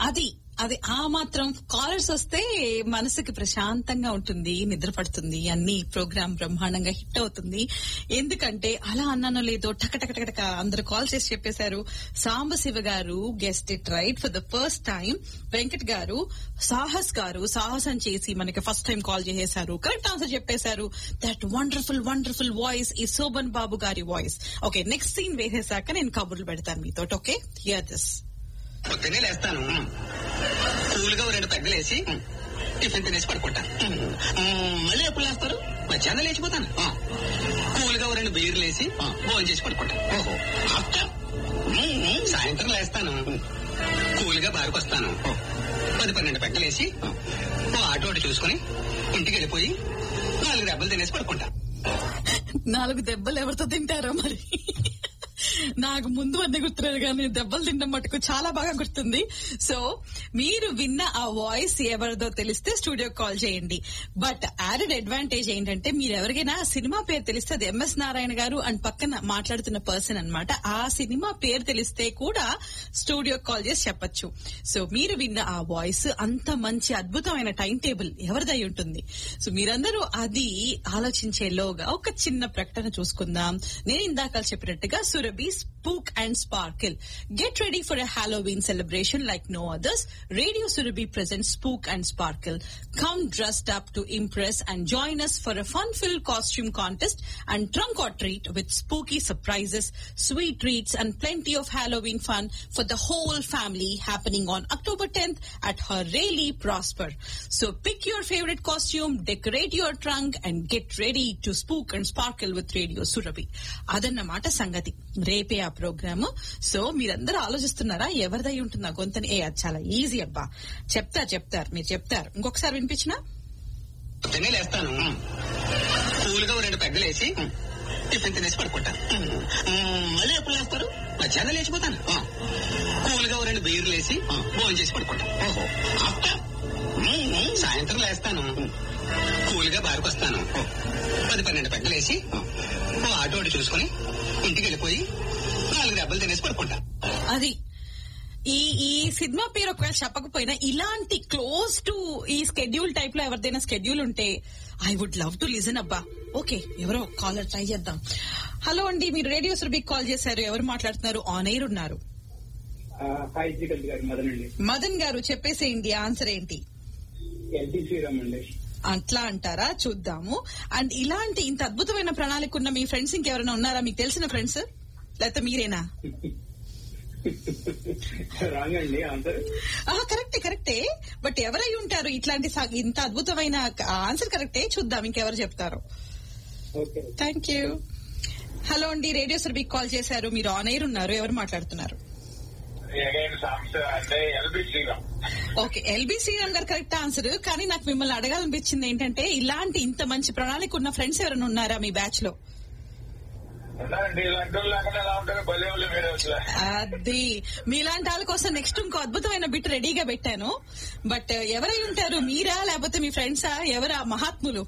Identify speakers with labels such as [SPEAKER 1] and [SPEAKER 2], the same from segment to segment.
[SPEAKER 1] అది అది ఆ మాత్రం కాలర్స్ వస్తే మనసుకి ప్రశాంతంగా ఉంటుంది నిద్ర పడుతుంది అన్ని ప్రోగ్రామ్ బ్రహ్మాండంగా హిట్ అవుతుంది ఎందుకంటే అలా అన్నానో లేదో టక టక టక టక అందరు కాల్ చేసి చెప్పేశారు సాంబశివ గారు guessed it right for the first time Venkat గారు సాహస్ గారు సాహసం చేసి మనకి ఫస్ట్ టైం కాల్ చేసేశారు కరెక్ట్ ఆన్సర్ చెప్పేశారు దట్ వండర్ఫుల్ వండర్ఫుల్ వాయిస్ ఈ శోభన్ బాబు గారి వాయిస్ ఓకే నెక్స్ట్ సీన్ వేసేసాక నేను కబుర్లు పెడతాను మీతో ఓకే హియర్ దిస్
[SPEAKER 2] పొద్దున్నే లేస్తాను కూల్గా ఓ రెండు పెగ్గలేసి టిఫిన్ తినేసి పడుకుంటా మళ్ళీ ఎప్పుడు లేస్తారు మధ్యాహ్నం లేచిపోతాను కూల్గా ఓ రెండు బీర్లు వేసి భోజనం చేసి పడుకుంటా ఆఫ్టర్ సాయంత్రం లేస్తాను కూల్గా బారుకు వస్తాను పది పన్నెండు పెగ్గలేసి ఓ ఆటో ఒకటి చూసుకుని ఇంటికి వెళ్ళిపోయి నాలుగు దెబ్బలు తినేసి పడుకుంటా
[SPEAKER 1] నాలుగు దెబ్బలు ఎవరితో తింటారో మరి నాకు ముందు అన్నీ గుర్తులేదు కానీ దెబ్బలు తినడం మటుకు చాలా బాగా గుర్తుంది సో మీరు విన్న ఆ వాయిస్ ఎవరిదో తెలిస్తే స్టూడియో కాల్ చేయండి బట్ యాడెడ్ అడ్వాంటేజ్ ఏంటంటే మీరు ఎవరికైనా ఆ సినిమా పేరు తెలిస్తే అది ఎంఎస్ నారాయణ గారు అండ్ పక్కన మాట్లాడుతున్న పర్సన్ అన్నమాట ఆ సినిమా పేరు తెలిస్తే కూడా స్టూడియో కాల్ చేసి చెప్పొచ్చు సో మీరు విన్న ఆ వాయిస్ అంత మంచి అద్భుతమైన టైం టేబుల్ ఎవరిదై ఉంటుంది సో మీరందరూ అది ఆలోచించేలోగా ఒక చిన్న ప్రకటన చూసుకుందాం నేను ఇందాక చెప్పినట్టుగా Surabhi spook and sparkle get ready for a Halloween celebration like no others radio Surabhi presents spook and sparkle come dressed up to impress and join us for a fun-filled costume contest and trunk or treat with spooky surprises, sweet treats, and plenty of Halloween fun for the whole family happening on October 10th at her Rayleigh Prosper. So pick your favorite costume, decorate your trunk, and get ready to spook and sparkle with Radio Surabhi. అదన్నమాట సంగతి రేపే ఆ programme so మీరందరూ ఆలోచిస్తున్నారా ఎవరిదై ఉంటుందా గొంతని ఏ అది చాలా easy అబ్బా చెప్తారు చెప్తారు మీరు చెప్తారు ఇంకొకసారి వినిపించినా
[SPEAKER 2] పొద్దున్నే లేస్తాను కూల్గా ఓ రెండు పెగ్గలేసి టిఫిన్ తినేసి పడుకుంటా మళ్ళీ ఎప్పుడు లేస్తారు మధ్యాహ్నం లేచిపోతాను కూల్గా ఓ రెండు బీర్లు వేసి భోజనం చేసి పడుకుంటా ఆఫ్టర్ సాయంత్రం లేస్తాను కూల్గా బారుకు వస్తాను పది పన్నెండు పెగ్గలేసి ఓ ఆటో ఒకటి చూసుకుని ఇంటికి వెళ్ళిపోయి నాలుగు దెబ్బలు తినేసి పడుకుంటా
[SPEAKER 1] అది ఈ ఈ సినిమా పేరు ఒకవేళ చెప్పకపోయినా ఇలాంటి క్లోజ్ టు ఈ స్కెడ్యూల్ టైప్ లో ఎవరిదైనా స్కెడ్యూల్ ఉంటే I would love to listen అబ్బా ఓకే ఎవరో కాలర్ ట్రై చేద్దాం హలో అండి మీరు రేడియో సురభికి కాల్ చేశారు ఎవరు మాట్లాడుతున్నారు ఆన్ ఎయిర్ ఉన్నారు
[SPEAKER 3] హాయ్ శ్రీకాంత్ గారు మదన్ అండి
[SPEAKER 1] మదన్ గారు చెప్పేసేయండి ఆన్సర్ ఏంటి
[SPEAKER 3] ఎల్టీ శ్రీరామ్ అండి
[SPEAKER 1] అట్లా అంటారా చూద్దాము అండ్ ఇలాంటి ఇంత అద్భుతమైన ప్రణాళిక ఉన్న మీ ఫ్రెండ్స్ ఇంకెవరైనా ఉన్నారా మీకు తెలిసిన ఫ్రెండ్స్ లేకపోతే మీరేనా
[SPEAKER 3] రాంగ్ అండి ఆన్సర్
[SPEAKER 1] ఆహా కరెక్టే కరెక్టే బట్ ఎవరై ఉంటారు ఇట్లాంటి సా- ఇంత అద్భుతమైన ఆన్సర్ కరెక్టే చూద్దాం ఇంకెవరు చెప్తారు
[SPEAKER 3] ఓకే
[SPEAKER 1] థ్యాంక్ యూ హలో అండి రేడియో సురభికి కాల్ చేశారు మీరు ఆన్ ఎయిర్ ఉన్నారు ఎవరు మాట్లాడుతున్నారు
[SPEAKER 4] అగైన్ సాంగ్స్ అంటే LB Sriram
[SPEAKER 1] okay LB Sriram garu correct answer కానీ నాకు మిమ్మల్ని అడగాలనిపించింది ఏంటంటే ఇలాంటి ఇంత మంచి ప్రణాళిక ఉన్న ఫ్రెండ్స్ ఎవరైనా ఉన్నారా మీ బ్యాచ్ లో
[SPEAKER 4] ఉన్నారండి ఇలాంటి వాళ్ళు లేకుండా ఎలా ఉంటారు భలే వాళ్ళు మీరే వచ్చా
[SPEAKER 1] అది మీలాంటి వాళ్ళ కోసం నెక్స్ట్ ఇంకో అద్భుతమైన బిట్ రెడీగా పెట్టాను బట్ ఎవరై ఉంటారు మీరా లేకపోతే మీ ఫ్రెండ్సా ఎవరా మహాత్ములు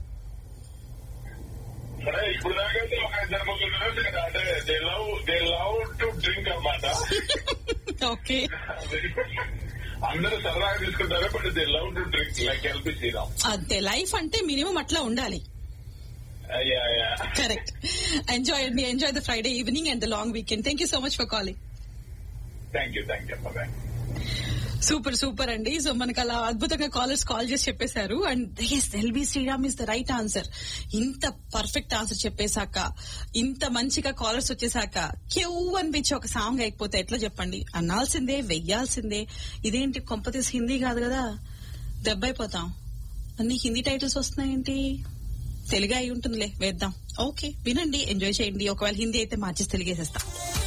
[SPEAKER 4] సరే ఇప్పుడు దాకైతే ఒక ఇద్దరు ముగ్గురు ఉన్నారు. అంటే they love they love to drink అన్నమాట
[SPEAKER 1] ఓకే
[SPEAKER 4] అందరూ సరదాగా తీసుకుంటారు but they love to drink like LB Sriram
[SPEAKER 1] అంతే లైఫ్ అంటే మినిమం అట్లా ఉండాలి
[SPEAKER 4] అయ్యా అయ్యా
[SPEAKER 1] కరెక్ట్ ఎంజాయ్ అండి enjoy the Friday evening and the long weekend thank you so much for calling
[SPEAKER 4] thank you thank you bye
[SPEAKER 1] super super అండి so మనకు అలా అద్భుతంగా కాలర్స్ కాల్ చేసి చెప్పేశారు and yes LB Sriram is the right answer ఇంత perfect answer చెప్పేశాక ఇంత మంచిగా కాలర్స్ వచ్చేసాక క్యూ అనిపించి ఒక సాంగ్ అయిపోతే ఎట్లా చెప్పండి అనాల్సిందే వెయ్యాల్సిందే ఇదేంటి కొంపతీసి హిందీ కాదు కదా దెబ్బ అయిపోతాం అన్ని హిందీ టైటిల్స్ వస్తున్నాయేంటి తెలుగు అయి ఉంటుందిలే వేద్దాం ఓకే వినండి ఎంజాయ్ చేయండి ఒకవేళ హిందీ అయితే మార్చేసి తెలుగేసేస్తాం